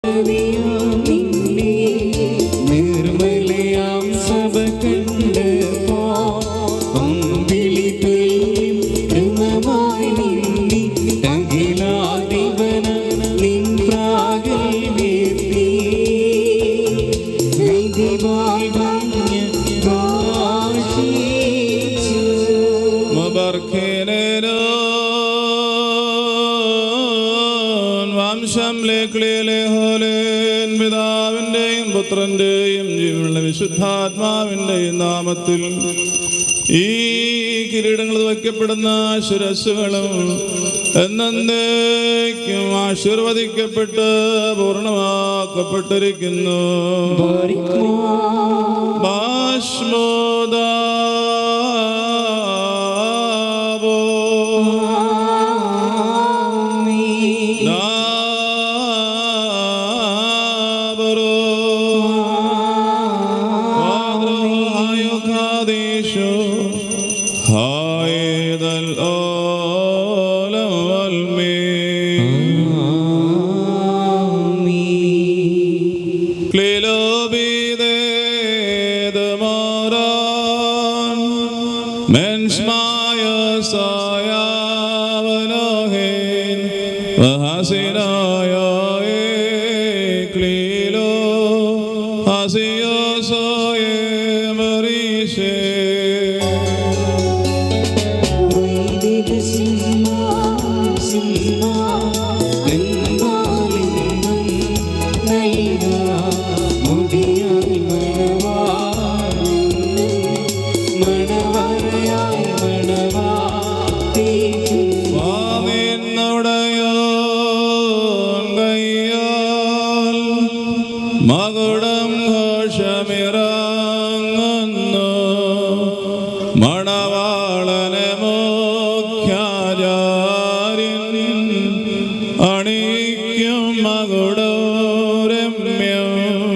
നിർമ്മലയാം സഭ കണ്ട് അമ്പിളി തുല്യം കൃമമായി നിന്നി അഖിലാധിപന നിൻ പ്രാഗൽ വീർത്തി വൈദിവായി ഭംഗ ഘോഷിച്ചു വംശം ലേക്ലിയലേഹോലേൻ പിതാവിൻ്റെയും പുത്രൻ്റെയും ജീവനുള്ള വിശുദ്ധാത്മാവിൻ്റെയും നാമത്തിൽ ഈ കിരീടങ്ങൾ വയ്ക്കപ്പെടുന്ന ശിരസ്സുകളും എന്നേക്കും ആശീർവദിക്കപ്പെട്ട് പൂർണ്ണമാക്കപ്പെട്ടിരിക്കുന്നു ബാഷ്മോദാവോ Nabro Quadro hayo kadisho Haid al olam wal Klilo bide de moran Mensch maya saya vanohin Vahasina ya eklilo Hasiya soye marishe വൈദിക സിംഹാസനമാലിംഗം നൽകാ മുടിയായി മണവാളൻ മണവറയായി മണവാട്ടിക്കും വാവിന്നുടയോൻ കയ്യാൽ മകുടം ഘോഷമിറങ്ങുന്നു മണവാളനെ മുഖ്യാചാര്യൻ അണിക്കും മകുടം രമ്യം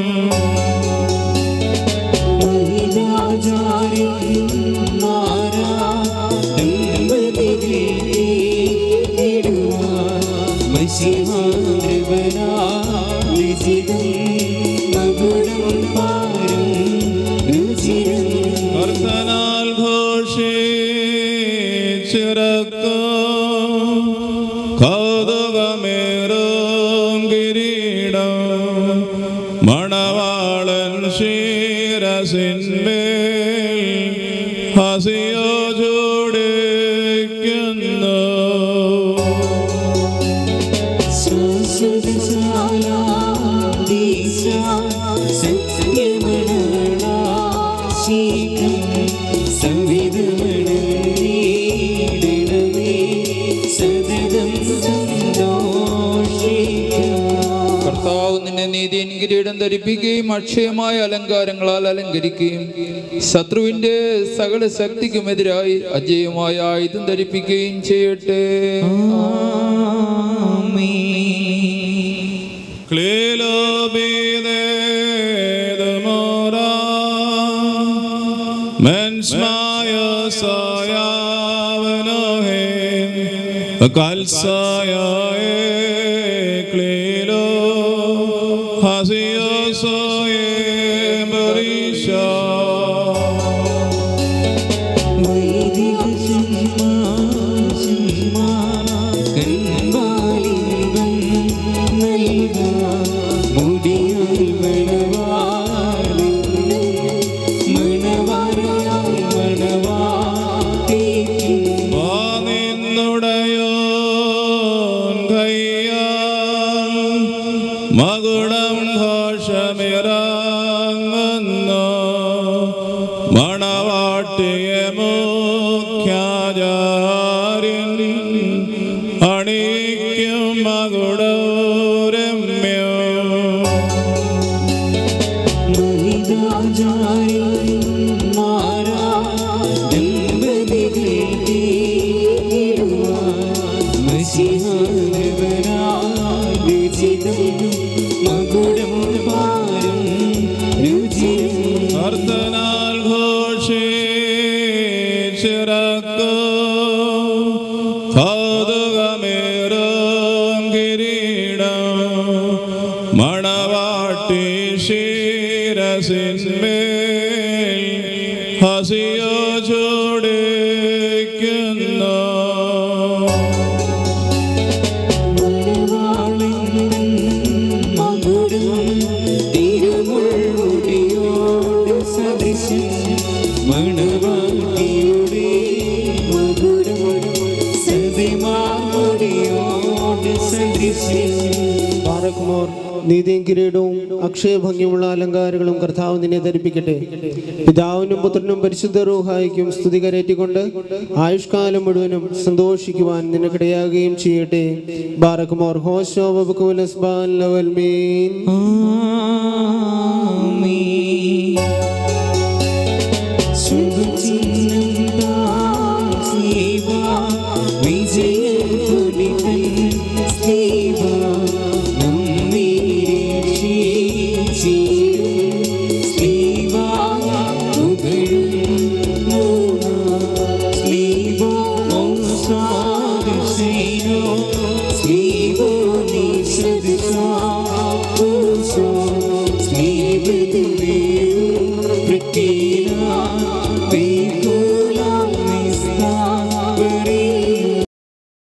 കർത്തനാൽ ഘോഷിച്ചിറക്കും കൗതുകമേറും കിരീടം മണവാളൻ ശിരസിന്മേൽ ഹസിയോ ചൂടിക്കുന്നു കർത്താവ് നിന്നെ നീതിയൻ കിരീടം ധരിപ്പിക്കുകയും അക്ഷയമായ അലങ്കാരങ്ങളാൽ അലങ്കരിക്കുകയും ശത്രുവിന്റെ സകല ശക്തിക്കുമെതിരായി അജയമായ ആയുധം ധരിപ്പിക്കുകയും ചെയ്യട്ടെ Klilo bide de mora Mens maya saya venohen Kal saya e klilo Hasiya soye marisha വാനിന്നുടയോൻ കയ്യാൽ മകുടം ഘോഷമിറങ്ങുന്നു മണവാട്ടിയെ മുഖ്യാചാര്യൻ അണിക്കും മകുടം രമ്യം മകുടം പാരം രുചിരും കർത്തനാൽ ഘോഷിച്ചിറക്കോ കൗതുകമേറും കിരീടം മണ മണവാട്ടി ശിരസിന്മേൽ ഹസിയോ ചൂടിക്കുന്നു മണവാട്ടിയുടെ സതിമാടിയോട് സദൃശ്യം ബാറക്കുമോർ നീതിയും കിരീടവും അക്ഷയഭംഗിയുള്ള അലങ്കാരങ്ങളും കർത്താവ് നിന്നെ ധരിപ്പിക്കട്ടെ പിതാവിനും പുത്രനും പരിശുദ്ധ റൂഹായിക്കും സ്തുതി കരേറ്റിക്കൊണ്ട് ആയുഷ്കാലം മുഴുവനും സന്തോഷിക്കുവാൻ നിനക്കിടയാകുകയും ചെയ്യട്ടെ ബാറക്കുമോർ ഹോശോ വബുക്കുലസ്ബാൻ ലവൽ മീൻ ആ